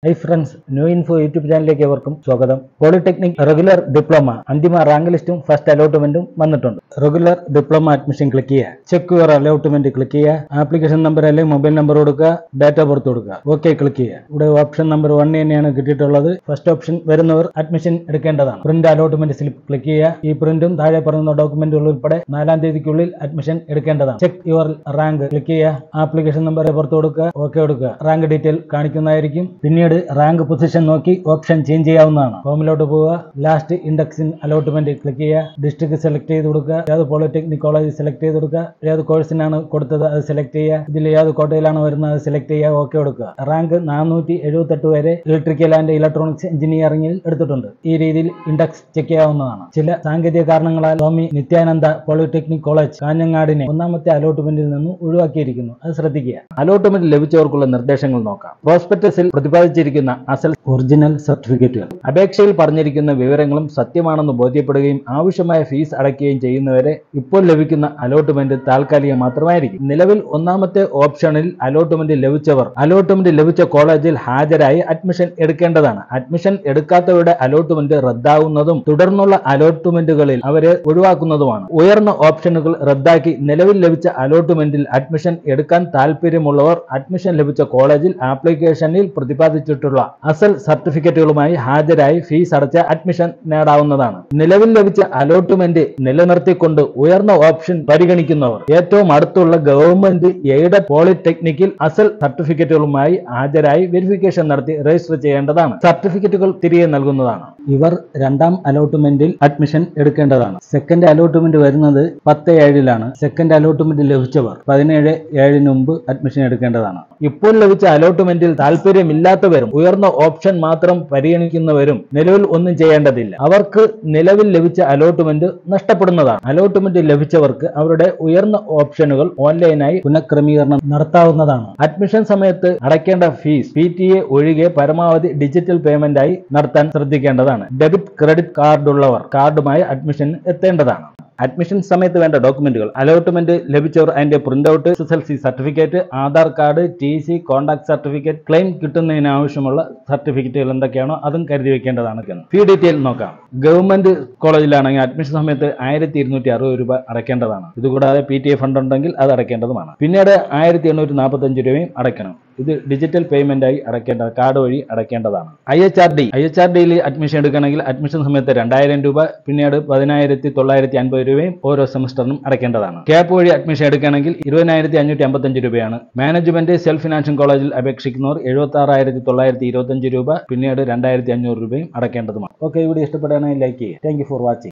high friends new info YouTube ചാനലിലേക്ക് ഏവർക്കും സ്വാഗതം പോളിടെക്നിക് റെഗുലർ ഡിപ്ലോമ അന്തിമ റാങ്ക് ലിസ്റ്റും ഫസ്റ്റ് അലോട്ട്മെന്റും വന്നിട്ടുണ്ട് റെഗുലർ ഡിപ്ലോമ അഡ്മിഷൻ ക്ലിക്ക് ചെയ്യുക ചെക്ക് യുവർ അലോട്ട്മെന്റ് ക്ലിക്ക് ചെയ്യുക ആപ്ലിക്കേഷൻ നമ്പർ അല്ലെങ്കിൽ മൊബൈൽ നമ്പർ കൊടുക്കുക ഡേറ്റ് ഓഫ് ബർത്ത് കൊടുക്കുക ഓക്കെ ക്ലിക്ക് ചെയ്യുക ഇവിടെ ഓപ്ഷൻ നമ്പർ വൺ തന്നെയാണ് കിട്ടിയിട്ടുള്ളത് ഫസ്റ്റ് ഓപ്ഷൻ വരുന്നവർ അഡ്മിഷൻ എടുക്കേണ്ടതാണ് പ്രിന്റ് അലോട്ട്മെന്റ് സ്ലിപ്പ് ക്ലിക്ക് ചെയ്യുക ഈ പ്രിന്റും താഴെ പറയുന്ന ഡോക്യുമെന്റുകൾ ഉൾപ്പെടെ നാലാം തീയതിക്കുള്ളിൽ അഡ്മിഷൻ എടുക്കേണ്ടതാണ് ചെക്ക് യുവർ റാങ്ക് ക്ലിക്ക് ചെയ്യുക ആപ്ലിക്കേഷൻ നമ്പർ പുറത്ത് കൊടുക്കുക ഓക്കെ കൊടുക്കുക റാങ്ക് ഡീറ്റെയിൽ കാണിക്കുന്നതായിരിക്കും പിന്നീട് റാങ്ക് പൊസിഷൻ നോക്കി ഓപ്ഷൻ ചേഞ്ച് ചെയ്യാവുന്നതാണ് ഫോമിലോട്ട് പോവുക ലാസ്റ്റ് ഇൻഡെക്സിൻ അലോട്ട്മെന്റ് ക്ലിക്ക് ചെയ്യുക ഡിസ്ട്രിക്ട് സെലക്ട് ചെയ്ത് കൊടുക്കുക ഏത് പോളിടെക്നിക് കോളേജ് സെലക്ട് ചെയ്ത് കൊടുക്കുക ഏത് കോഴ്സിനാണ് കൊടുത്തത് അത് സെലക്ട് ചെയ്യുക ഇതിൽ ഏത് കോട്ടയിലാണ് വരുന്നത് അത് സെലക്ട് ചെയ്യുക ഓക്കെ കൊടുക്കുക റാങ്ക് നാനൂറ്റി എഴുപത്തെട്ട് വരെ ഇലക്ട്രിക്കൽ ആൻഡ് ഇലക്ട്രോണിക്സ് എഞ്ചിനീയറിംഗിൽ എടുത്തിട്ടുണ്ട് ഈ രീതിയിൽ ഇൻഡെക്സ് ചെക്ക് ചെയ്യാവുന്നതാണ് ചില സാങ്കേതിക കാരണങ്ങളാൽ സ്വാമി നിത്യാനന്ദ പോളിടെക്നിക് കോളേജ് കാഞ്ഞങ്ങാടിനെ ഒന്നാമത്തെ അലോട്ട്മെന്റിൽ നിന്ന് ഒഴിവാക്കിയിരിക്കുന്നു അത് ശ്രദ്ധിക്കുക അലോട്ട്മെന്റ് ലഭിച്ചവർക്കുള്ള നിർദ്ദേശങ്ങൾ നോക്കാം പ്രോസ്പെക്ടസിൽ പ്രതിപാദിച്ചിരിക്കുന്ന അസൽ ഒറിജിനൽ സർട്ടിഫിക്കറ്റുകൾ അപേക്ഷയിൽ പറഞ്ഞിരിക്കുന്ന വിവരങ്ങളും സത്യമാണെന്ന് ബോധ്യപ്പെടുകയും ആവശ്യമായ ഫീസ് അടയ്ക്കുകയും ചെയ്യുന്നവരെ ഇപ്പോൾ ലഭിക്കുന്ന അലോട്ട്മെന്റ് താൽക്കാലികം മാത്രമായിരിക്കും നിലവിൽ ഒന്നാമത്തെ ഓപ്ഷനിൽ അലോട്ട്മെന്റ് ലഭിച്ചവർ അലോട്ട്മെന്റ് ലഭിച്ച കോളേജിൽ ഹാജരായി അഡ്മിഷൻ എടുക്കേണ്ടതാണ് അഡ്മിഷൻ എടുക്കാത്തവരുടെ അലോട്ട്മെന്റ് റദ്ദാവുന്നതും തുടർന്നുള്ള അലോട്ട്മെന്റുകളിൽ അവരെ ഒഴിവാക്കുന്നതുമാണ് ഉയർന്ന ഓപ്ഷനുകൾ റദ്ദാക്കി നിലവിൽ ലഭിച്ച അലോട്ട്മെന്റിൽ അഡ്മിഷൻ എടുക്കാൻ താല്പര്യമുള്ളവർ അഡ്മിഷൻ ലഭിച്ച കോളേജിൽ ആപ്ലിക്കേഷനിൽ പ്രതിപാദിച്ചിട്ടുള്ള അസൽ സർട്ടിഫിക്കറ്റുകളുമായി ഹാജരായി ഫീസ് അടച്ച അഡ്മിഷൻ നേടാവുന്നതാണ് നിലവിൽ ലഭിച്ച അലോട്ട്മെന്റ് നിലനിർത്തിക്കൊണ്ട് ഉയർന്ന ഓപ്ഷൻ പരിഗണിക്കുന്നവർ ഏറ്റവും അടുത്തുള്ള ഗവൺമെന്റ് എയ്ഡഡ് പോളിടെക്നിക്കിൽ അസൽ സർട്ടിഫിക്കറ്റുകളുമായി ഹാജരായി വെരിഫിക്കേഷൻ നടത്തി രജിസ്റ്റർ ചെയ്യേണ്ടതാണ് സർട്ടിഫിക്കറ്റുകൾ തിരികെ നൽകുന്നതാണ് ഇവർ രണ്ടാം അലോട്ട്മെന്റിൽ അഡ്മിഷൻ എടുക്കേണ്ടതാണ് സെക്കൻഡ് അലോട്ട്മെന്റ് വരുന്നത് പത്ത് ഏഴിലാണ് സെക്കൻഡ് അലോട്ട്മെന്റ് ലഭിച്ചവർ പതിനേഴ് ഏഴിന് മുമ്പ് അഡ്മിഷൻ എടുക്കേണ്ടതാണ് ഇപ്പോൾ ലഭിച്ച അലോട്ട്മെന്റിൽ താല്പര്യമില്ലാത്തവരും ഉയർന്ന ഓപ്ഷൻ മാത്രം പരിഗണിക്കുന്നവരും നിലവിൽ ഒന്നും ചെയ്യേണ്ടതില്ല അവർക്ക് നിലവിൽ ലഭിച്ച അലോട്ട്മെന്റ് നഷ്ടപ്പെടുന്നതാണ് അലോട്ട്മെന്റ് ലഭിച്ചവർക്ക് അവരുടെ ഉയർന്ന ഓപ്ഷനുകൾ ഓൺലൈനായി പുനഃക്രമീകരണം നടത്താവുന്നതാണ് അഡ്മിഷൻ സമയത്ത് അടയ്ക്കേണ്ട ഫീസ് പി ടി എ ഒഴികെ പരമാവധി ഡിജിറ്റൽ പേയ്മെന്റ് ആയി നടത്താൻ ശ്രദ്ധിക്കേണ്ടതാണ് ഡെബിറ്റ് ക്രെഡിറ്റ് കാർഡ് ഉള്ളവർ കാർഡുമായി അഡ്മിഷൻ എത്തേണ്ടതാണ് അഡ്മിഷൻ സമയത്ത് വേണ്ട ഡോക്യുമെന്റുകൾ അലോട്ട്മെന്റ് ലഭിച്ചവർ അതിന്റെ print out S S L C certificate Aadhaar card T C conduct certificate claim കിട്ടുന്നതിന് ആവശ്യമുള്ള സർട്ടിഫിക്കറ്റുകൾ എന്തൊക്കെയാണോ അതും കരുതി വെക്കേണ്ടതാണ് ഫീ ഡീറ്റെയിൽ നോക്കാം ഗവൺമെന്റ് കോളേജിലാണെങ്കിൽ അഡ്മിഷൻ സമയത്ത് ആയിരത്തി ഇരുന്നൂറ്റി അറുപത് രൂപ അടയ്ക്കേണ്ടതാണ് ഇതുകൂടാതെ പി ടി എ ഫണ്ട് ഉണ്ടെങ്കിൽ അത് അടയ്ക്കേണ്ടതുമാണ് പിന്നീട് ആയിരത്തി എണ്ണൂറ്റി നാൽപ്പത്തഞ്ച് രൂപയും അടയ്ക്കണം ഇത് ഡിജിറ്റൽ പേയ്മെന്റ് ആയി അടയ്ക്കേണ്ട കാർഡ് വഴി അടയ്ക്കേണ്ടതാണ് I H R D I H R ഡിയിൽ അഡ്മിഷൻ എടുക്കണമെങ്കിൽ അഡ്മിഷൻ സമയത്ത് രണ്ടായിരം രൂപ പിന്നീട് പതിനായിരത്തി തൊള്ളായിരത്തി അൻപത് രൂപയും ഓരോ സെമസ്റ്ററിനും അടയ്ക്കേണ്ടതാണ് ക്യാപ്പ് വഴി അഡ്മിഷൻ എടുക്കുകയാണെങ്കിൽ ഇരുപതിനായിരത്തി അഞ്ഞൂറ്റി അമ്പത്തഞ്ച് രൂപയാണ് മാനേജ്മെന്റ് സെൽഫ് ഫിനാൻഷ്യൽ കോളേജിൽ അപേക്ഷിക്കുന്നവർ എഴുപത്തി ആറായിരത്തി തൊള്ളായിരത്തി ഇരുപത്തഞ്ച് രൂപ പിന്നീട് രണ്ടായിരത്തി അഞ്ഞൂറ് രൂപയും അടയ്ക്കേണ്ടതുമാണ് ഓക്കെ വീഡിയോ ഇഷ്ടപ്പെടുകയാണെങ്കിൽ ലൈക്ക് ചെയ്യുക താങ്ക് യു ഫോർ വാച്ചിങ്